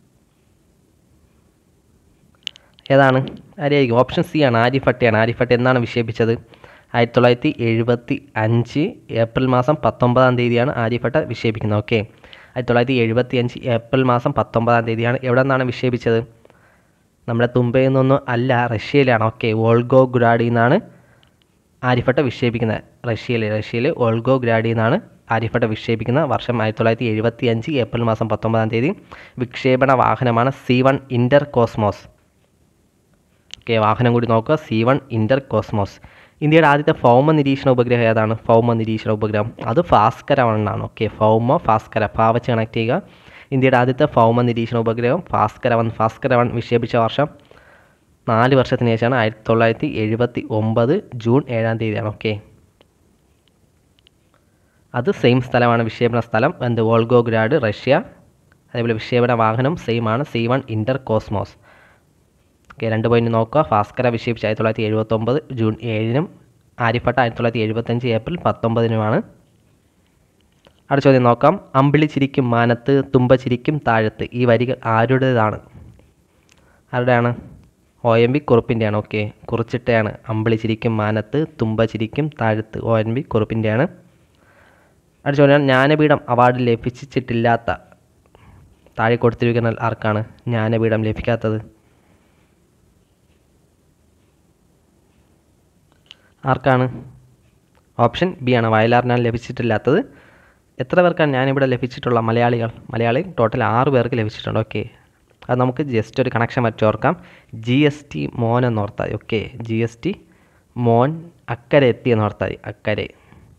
Speaker 1: ഏതാണ് ആരെയായിരിക്കും ഓപ്ഷൻ സി ആണ് ആരിഫട്ടയാണ് ആരിഫട്ട എന്നാണ് വിക്ഷേപിച്ചത് ആയിരത്തി തൊള്ളായിരത്തി എഴുപത്തി അഞ്ച് ഏപ്രിൽ മാസം പത്തൊമ്പതാം തീയതിയാണ് ആര്യഭട്ട വിക്ഷേപിക്കുന്നത് ഓക്കെ ആയിരത്തി തൊള്ളായിരത്തി എഴുപത്തി അഞ്ച് ഏപ്രിൽ മാസം പത്തൊമ്പതാം തീയതിയാണ് എവിടെ നിന്നാണ് വിക്ഷേപിച്ചത് നമ്മുടെ തുമ്പയിൽ നിന്നൊന്നും അല്ല റഷ്യയിലാണ് ഓക്കെ വോൾഗോ ഗ്രാഡിൽ നിന്നാണ് ആര്യഭട്ട വിക്ഷേപിക്കുന്നത് റഷ്യയിൽ റഷ്യയിൽ ഓൾഗോ ഗ്രാഡിൽ നിന്നാണ് ആര്യഭട്ട വിക്ഷേപിക്കുന്ന വർഷം ആയിരത്തി തൊള്ളായിരത്തി എഴുപത്തി അഞ്ച് ഏപ്രിൽ മാസം പത്തൊമ്പതാം തീയതി വിക്ഷേപണ വാഹനമാണ് C one Intercosmos okay വാഹനം കൂടി നോക്കുക സി വൺ ഇൻ്റർ കോസ്മോസ് ഇന്ത്യയുടെ ആദ്യത്തെ ഭൗമ നിരീക്ഷണ ഉപഗ്രഹം ഏതാണ് ഭൗമ നിരീക്ഷണ ഉപഗ്രഹം അത് ഭാസ്കര വണ്ണാണ് ഓക്കെ ഭൗമ ഭാസ്കര ഭാവച്ച് കണക്ട് ചെയ്യുക ഇന്ത്യയുടെ ആദ്യത്തെ ഭൗമ നിരീക്ഷണ ഉപഗ്രഹം ഭാസ്കര വൺ ഭാസ്കര വൺ വിക്ഷേപിച്ച വർഷം നാല് വർഷത്തിന് ശേഷമാണ് ആയിരത്തി തൊള്ളായിരത്തി എഴുപത്തി ഒമ്പത് ജൂൺ ഏഴാം തീയതിയാണ് ഓക്കെ അത് സെയിം സ്ഥലമാണ് വിക്ഷേപണ സ്ഥലം എന്ത് വോൾഗോഗ്രാഡ് റഷ്യ അതേപോലെ വിക്ഷേപണ വാഹനം സെയിം ആണ് C one Intercosmos okay രണ്ട് പോയിന്റ് നോക്കുക ഭാസ്കര വിക്ഷേപിച്ച ആയിരത്തി തൊള്ളായിരത്തി എഴുപത്തൊമ്പത് ജൂൺ ഏഴിനും ആര്യഭട്ട ആയിരത്തി തൊള്ളായിരത്തി എഴുപത്തഞ്ച് ഏപ്രിൽ പത്തൊമ്പതിനുമാണ് അടുത്ത ചോദ്യം നോക്കാം അമ്പിളി ചിരിക്കും മാനത്ത് തുമ്പ ചിരിക്കും താഴത്ത് ഈ വരികൾ ആരുടേതാണ് ആരുടെയാണ് ഒ എം ബി കുറുപ്പിൻ്റെയാണ് ഓക്കെ കുറിച്ചിട്ടയാണ് അമ്പിളി ചിരിക്കും മാനത്ത് തുമ്പ ചിരിക്കും താഴത്ത് ഒ എൻ ബി കുറുപ്പിൻ്റെയാണ് അടുത്ത ചോദ്യം ജ്ഞാനപീഠം അവാർഡ് ലഭിച്ചിട്ടില്ലാത്ത താഴെ കൊടുത്തിരിക്കുന്ന ആർക്കാണ് ജ്ഞാനപീഠം ലഭിക്കാത്തത് ആർക്കാണ് ഓപ്ഷൻ ബി ആണ് വയലാറിനാണ് ലഭിച്ചിട്ടില്ലാത്തത് എത്ര പേർക്കാണ് ഞാനിവിടെ ലഭിച്ചിട്ടുള്ള മലയാളികൾ മലയാളി ടോട്ടൽ ആറ് പേർക്ക് ലഭിച്ചിട്ടുണ്ട് ഓക്കെ അത് നമുക്ക് ജസ്റ്റ് ഒരു കണക്ഷൻ വച്ചോർക്കാം ജി എസ് ടി മോൻ എന്നോർത്താൽ ഓക്കെ ജി എസ് ടി മോൻ അക്കരെ എത്തി എന്നോർത്താൽ അക്കരെ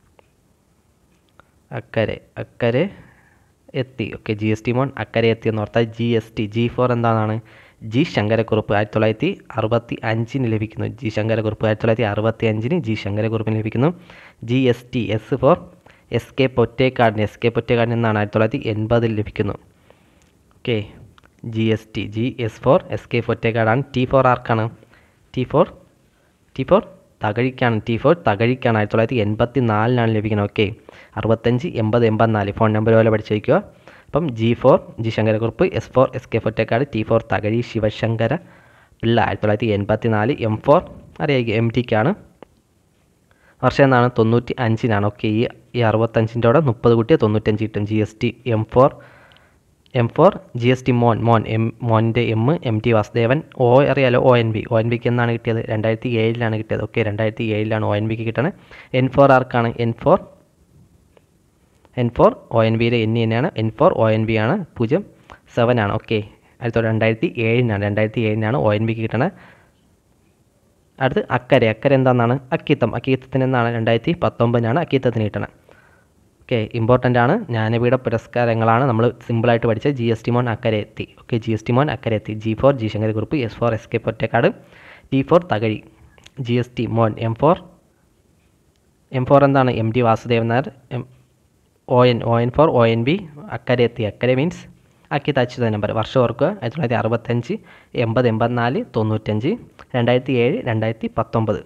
Speaker 1: അക്കരെ അക്കരെ എത്തി ഓക്കെ ജി എസ് ടി മോൻ അക്കരെ എത്തി എന്നോർത്താൽ G S T G four എന്താണ് ജി ശങ്കരക്കുറുപ്പ് ആയിരത്തി തൊള്ളായിരത്തി അറുപത്തി അഞ്ചിന് ലഭിക്കുന്നു ജി ശങ്കരക്കുറുപ്പ് ആയിരത്തി തൊള്ളായിരത്തി അറുപത്തി അഞ്ചിന് ജി ശങ്കരക്കുറുപ്പിന് ലഭിക്കുന്നു G S T S four S K പൊറ്റേക്കാടിന് എസ് കെ പൊറ്റേക്കാടിന് എന്നാണ് ആയിരത്തി തൊള്ളായിരത്തി എൺപതിൽ ലഭിക്കുന്നു okay G S T G S four S K പൊറ്റേക്കാടാണ് ടി ഫോർ ആർക്കാണ് ടി ഫോർ ടി ഫോർ തകഴിക്കാണ് ടി ഫോർ തകഴിക്കാണ് ആയിരത്തി തൊള്ളായിരത്തി എൺപത്തി നാലിനാണ് ലഭിക്കുന്നത് ഓക്കെ അറുപത്തഞ്ച് എൺപത് എൺപത്തിനാല് ഫോൺ നമ്പർ പോലെ പഠിച്ചു വയ്ക്കുക അപ്പം G four G Sankara Kurup S four S K Pottekkad T four Thakazhi Sivasankara Pillai ആയിരത്തി തൊള്ളായിരത്തി എൺപത്തി നാല് എം ഫോർ അറിയാം എം ടിക്കാണ് വർഷം എന്നാണ് തൊണ്ണൂറ്റി അഞ്ചിനാണ് ഓക്കെ ഈ ഈ അറുപത്തഞ്ചിൻ്റെ കൂടെ മുപ്പത് കൂട്ടിയ തൊണ്ണൂറ്റഞ്ച് കിട്ടും G S T M four M four G S T മോൻ മോൻ എം മോൻ്റെ M M T Vasudevan O അറിയാലോ O N B O N ബിക്ക് എന്നാണ് കിട്ടിയത് രണ്ടായിരത്തി ഏഴിലാണ് കിട്ടിയത് ഓക്കെ രണ്ടായിരത്തി ഏഴിലാണ് ഒ എൻ ബിക്ക് കിട്ടണത് എൻ ഫോർ ആർക്കാണ് N four N four O N ബിയിലെ എൻ തന്നെയാണ് N four O N B ആണ് പൂജ്യം സെവൻ ആണ് ഓക്കെ അടുത്ത രണ്ടായിരത്തി ഏഴിനാണ് രണ്ടായിരത്തി ഏഴിനാണ് ഒ എൻ ബിക്ക് കിട്ടണത് അടുത്ത് അക്കരെ അക്കരെ എന്താണെന്നാണ് അക്കിത്തം അക്കിത്തത്തിന് എന്നാണ് രണ്ടായിരത്തി പത്തൊമ്പതിനാണ് അക്കിത്തത്തിന് കിട്ടണത് ഓക്കെ ഇമ്പോർട്ടൻ്റ് ആണ് ജ്ഞാനപീഠ പുരസ്കാരങ്ങളാണ് നമ്മൾ സിമ്പിളായിട്ട് പഠിച്ച ജി എസ് ടി മോൻ അക്കരെ എത്തി ഓക്കെ ജി എസ് ടി മോൻ അക്കരെ എത്തി G four G Sankara Kurup S four S K Pottakkad T four Thakazhi G S T മോൻ എം ഫോർ എം ഫോർ എന്താണ് M T Vasudevan Nair M O N O N four O N B അക്കരെ എത്തി അക്കരെ means അക്കി തച്ചുത number വർഷം ഓർക്കുക ആയിരത്തി തൊള്ളായിരത്തി അറുപത്തഞ്ച് എൺപത് എൺപത്തിനാല് തൊണ്ണൂറ്റഞ്ച് രണ്ടായിരത്തി ഏഴ് രണ്ടായിരത്തി പത്തൊമ്പത്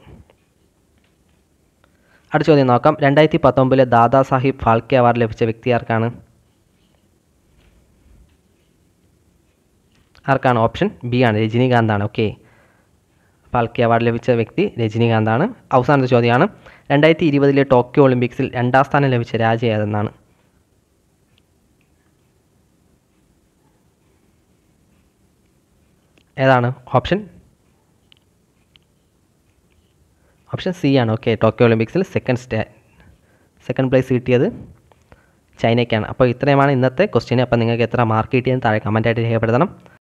Speaker 1: അടുത്ത ചോദ്യം നോക്കാം രണ്ടായിരത്തി പത്തൊമ്പതിലെ ദാദാ സാഹിബ് ഫാൽക്കെ അവാർഡ് ലഭിച്ച വ്യക്തി ആർക്കാണ് ആർക്കാണ് ഓപ്ഷൻ ബി ആണ് രജനീകാന്താണ് ഓക്കെ ഫാൽക്കെ അവാർഡ് ലഭിച്ച വ്യക്തി രജനീകാന്താണ് അവസാനത്തെ ചോദ്യമാണ് രണ്ടായിരത്തി ഇരുപതിലെ ടോക്കിയോ ഒളിമ്പിക്സിൽ രണ്ടാം സ്ഥാനം ലഭിച്ച രാജ്യം ഏതെന്നാണ് ഏതാണ് ഓപ്ഷൻ ഓപ്ഷൻ സി ആണ് ഓക്കെ ടോക്കിയോ ഒളിമ്പിക്സിൽ സെക്കൻഡ് സ്റ്റേ സെക്കൻഡ് പ്ലേസ് കിട്ടിയത് ചൈനയ്ക്കാണ് അപ്പോൾ ഇത്രയുമാണ് ഇന്നത്തെ ക്വസ്റ്റ്യൻ അപ്പോൾ നിങ്ങൾക്ക് എത്ര മാർക്ക് കിട്ടിയെന്ന് താഴെ കമൻറ്റായിട്ട് രേഖപ്പെടുത്തണം